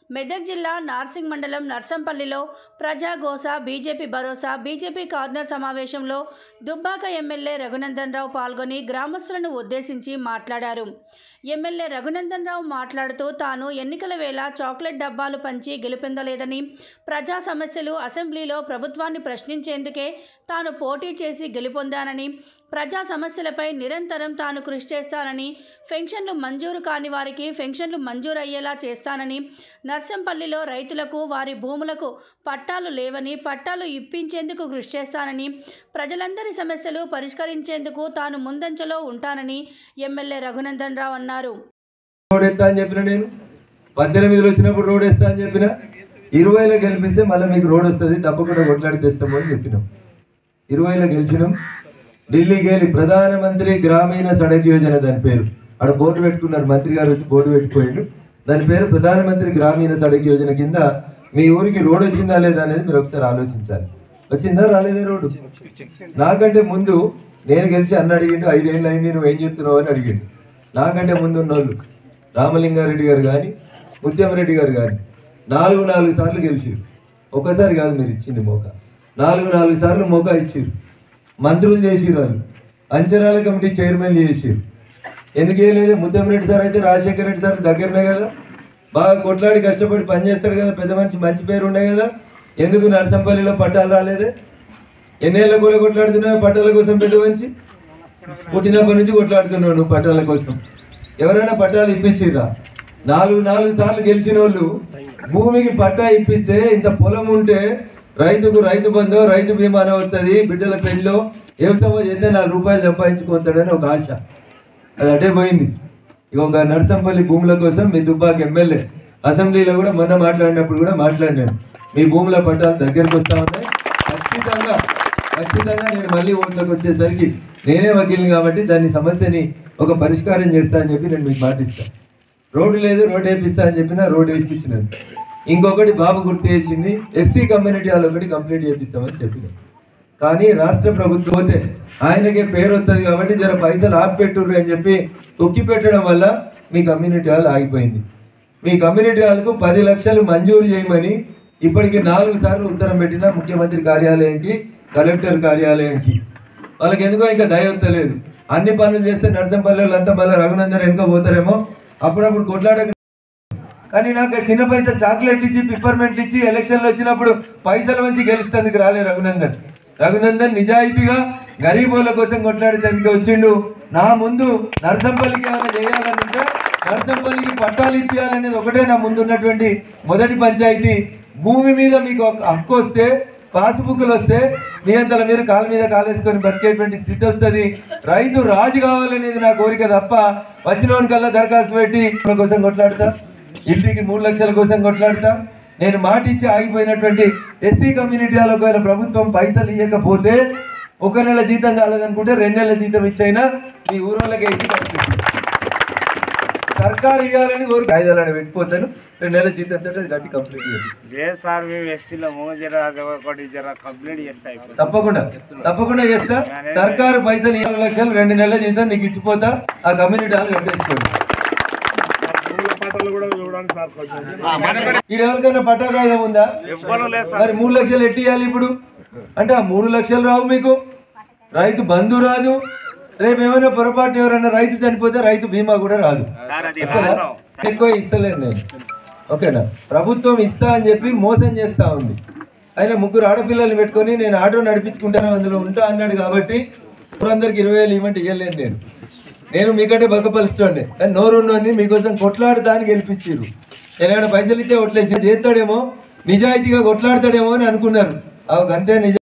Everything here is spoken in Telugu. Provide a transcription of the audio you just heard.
మెదక్ జిల్లా నార్సింగ్ మండలం నర్సంపల్లిలో ప్రజాగోస బీజేపీ భరోసా బీజేపీ కార్నర్ సమావేశంలో దుబ్బాక ఎమ్మెల్యే రఘునందన్ రావు పాల్గొని గ్రామస్తులను ఉద్దేశించి మాట్లాడారు ఎమ్మెల్యే రఘునందన్ రావు మాట్లాడుతూ తాను ఎన్నికల వేళ చాక్లెట్ డబ్బాలు పంచి గెలుపొందలేదని ప్రజా సమస్యలు అసెంబ్లీలో ప్రభుత్వాన్ని ప్రశ్నించేందుకే తాను పోటీ చేసి గెలుపొందానని ప్రజా సమస్యలపై నిరంతరం తాను కృషి చేస్తానని పెన్షన్లు మంజూరు కాని వారికి పెన్షన్లు మంజూరు అయ్యేలా చేస్తానని నర్సంపల్లిలో రైతులకు వారి భూములకు పట్టాలు లేవని పట్టాలు ఇప్పించేందుకు కృషి చేస్తానని ప్రజలందరి సమస్యలు పరిష్కరించేందుకు తాను ముందంజలో ఉంటానని ఎమ్మెల్యే రఘునందన్ రావు అన్నారు రోడ్ ఎత్తా అని చెప్పిన నేను పద్దెనిమిదిలో వచ్చినప్పుడు రోడ్ వేస్తా అని చెప్పిన ఇరవైలో గెలిపిస్తే మళ్ళీ మీకు రోడ్ వస్తుంది తప్పకుండా కొట్లాడి తెస్తాము అని చెప్పినాం ఇరవైలో గెలిచినాం ఢిల్లీకి వెళ్ళి ప్రధానమంత్రి గ్రామీణ సడక్ యోజన దాని పేరు ఆడ బోర్డు పెట్టుకున్నారు మంత్రి గారు వచ్చి బోర్డు పెట్టిపోయిండు దాని పేరు ప్రధానమంత్రి గ్రామీణ సడక్ యోజన కింద మీ ఊరికి రోడ్ వచ్చిందా లేదా అనేది మీరు ఒకసారి ఆలోచించాలి వచ్చిందా రాలేదే రోడ్డు నాకంటే ముందు నేను గెలిచి అన్న అడిగిండు ఐదేళ్ళు అయింది నువ్వు ఏం చెప్తున్నావు అని అడిగిండు నాకంటే ముందు ఉన్నోళ్ళు రామలింగారెడ్డి గారు కానీ ముత్యంరెడ్డి గారు కానీ నాలుగు నాలుగు సార్లు గెలిచిరు ఒక్కసారి కాదు మీరు ఇచ్చింది మోక నాలుగు నాలుగు సార్లు మోకా ఇచ్చిరు మంత్రులు చేసిరు వాళ్ళు అంచనాల కమిటీ చైర్మన్ చేసిరు ఎందుకు లేదు ముత్తంరెడ్డి సార్ అయితే రాజశేఖర రెడ్డి సార్ దగ్గరనే కదా బాగా కొట్లాడి కష్టపడి పనిచేస్తాడు కదా పెద్ద మనిషి మంచి పేరు ఉండే కదా ఎందుకు నరసంపల్లిలో పట్టాలు రాలేదే ఎన్నేళ్ళ కూడా కొట్లాడుతున్నావు పట్టాల కోసం పెద్ద మనిషి పుట్టినప్పటి నుంచి కొట్లాడుతున్నావు నువ్వు పట్టాల కోసం ఎవరైనా పట్టాలు ఇప్పించిర్రా నాలుగు నాలుగు సార్లు గెలిచిన వాళ్ళు భూమికి పట్టా ఇప్పిస్తే ఇంత పొలం ఉంటే రైతుకు రైతు బంధు రైతు బీమా అని వస్తుంది బిడ్డల పెళ్ళిలో వ్యవసాయం చేస్తే నాలుగు రూపాయలు సంపాదించుకుంటాడని ఒక ఆశ అది అటే పోయింది ఇక ఒక నర్సంపల్లి భూముల కోసం మీ దుబ్బాక ఎమ్మెల్యే అసెంబ్లీలో కూడా మొన్న మాట్లాడినప్పుడు కూడా మాట్లాడినాను మీ భూముల పట్టాలు దగ్గరకు వస్తా ఉన్నాయి ఖచ్చితంగా ఖచ్చితంగా నేను మళ్ళీ ఓట్లోకి వచ్చేసరికి నేనే వకీల్ని కాబట్టి దాని సమస్యని ఒక పరిష్కారం చేస్తా అని చెప్పి నేను మీకు మాటిస్తాను రోడ్డు లేదు రోడ్డు వేపిస్తా అని చెప్పిన రోడ్డు వేసిపించినాను ఇంకొకటి బాబు గుర్తు చేసింది ఎస్సీ కమ్యూనిటీ హాల్ ఒకటి కంప్లీట్ చేపిస్తామని చెప్పినాం కానీ రాష్ట్ర ప్రభుత్వం పోతే ఆయనకే పేరు వస్తుంది కాబట్టి జర పైసలు ఆపిపెట్టుర్రు అని చెప్పి తొక్కి పెట్టడం వల్ల మీ కమ్యూనిటీ హాల్ ఆగిపోయింది మీ కమ్యూనిటీ హాల్కు పది లక్షలు మంజూరు చేయమని ఇప్పటికి నాలుగు సార్లు ఉత్తరం పెట్టిన ముఖ్యమంత్రి కార్యాలయానికి కలెక్టర్ కార్యాలయానికి వాళ్ళకి ఎందుకో ఇంకా దయ వస్తలేదు అన్ని పనులు చేస్తే నరసింపల్లి అంతా మళ్ళీ రఘునందన్ వెనుక పోతారేమో అప్పుడప్పుడు కొట్లాడ కానీ నాకు ఆ చిన్న పైసలు చాక్లెట్లు ఇచ్చి పిప్పర్మెంట్లు ఇచ్చి ఎలక్షన్లు వచ్చినప్పుడు పైసలు మంచి గెలుస్తందుకు రాలే రఘునందన్ రఘునందన్ నిజాయితీగా గరీబోల కోసం కొట్లాడేందుకు వచ్చిండు నా ముందు నరసంపల్లికి ఏమైనా చేయాలని ఉంటే నరసంపల్లికి పట్టాలు ఇప్పించాలనేది ఒకటే నా ముందు ఉన్నటువంటి మొదటి పంచాయతీ భూమి మీద మీకు ఒక హక్కు వస్తే పాస్బుక్లు వస్తే మీ అంతలో మీరు కాళ్ళ మీద కాలేసుకొని బతికేటువంటి స్థితి వస్తుంది రైతు రాజు కావాలనేది నా కోరిక తప్ప వచ్చిన కల్లా దరఖాస్తు పెట్టి వాళ్ళ కోసం కొట్లాడతా ఇంటికి మూడు లక్షల కోసం కొట్లాడతా నేను మాట ఇచ్చి ఆగిపోయినటువంటి ఎస్సీ కమ్యూనిటీ వాళ్ళ ఒకవేళ ప్రభుత్వం పైసలు ఇవ్వకపోతే ఒక నెల జీతం చాలదనుకుంటే రెండు నెలల జీతం ఇచ్చైనా మీ ఊరోళ్ళకి ఇచ్చి పంపిస్తాను. సర్కారు ఇవ్వాలని ఊరు కాయిదాలను పెట్టిపోతాను రెండు నెలల జీతం తోటి అది కట్టి కంప్లీట్ చేపిస్తాను ఏ సార్ మేము ఎస్సీలో మో జర అది ఒకటి జర కంప్లీట్ చేస్తా అయిపోతుంది తప్పకుండా తప్పకుండా చేస్తా సర్కారు పైసలు ఇరవై లక్షలు రెండు నెలల జీతం నీకు ఇచ్చిపోతా ఆ కమ్యూనిటీ హాల్ కట్టేసుకోండి ఈడ ఎవరికైనా పట్టా కాగితం ఉందా ఎవ్వరు లేదు సార్ మరి మూడు లక్షలు ఎట్టి ఇవ్వాలి ఇప్పుడు అంటే ఆ మూడు లక్షలు రావు మీకు రైతు బంధు రాదు రేపు ఏమైనా పొరపాటు ఎవరైనా రైతు చనిపోతే రైతు బీమా కూడా రాదు ఇస్తారా? ఎక్కువ ఇస్తలేను నేను ఓకేనా ప్రభుత్వం ఇస్తా అని చెప్పి మోసం చేస్తా ఉంది ఆయన ముగ్గురు ఆడపిల్లల్ని పెట్టుకొని నేను ఆటో నడిపించుకుంటాను అందులో ఉంటా అన్నాడు కాబట్టి ఇప్పుడు అందరికి ఇరవై వేలు ఇవ్వమంటే ఇవ్వలేను నేను నేను మీకంటే బక్కపలుస్తుండే కానీ నోరున్నోని మీకోసం కొట్లాడుతా అని గెలిపించారు నేను ఏమైనా పైసలు ఇస్తే ఒట్లేసి చేస్తాడేమో నిజాయితీగా కొట్లాడతాడేమో అని అనుకున్నారు ఆ గంటే నిజ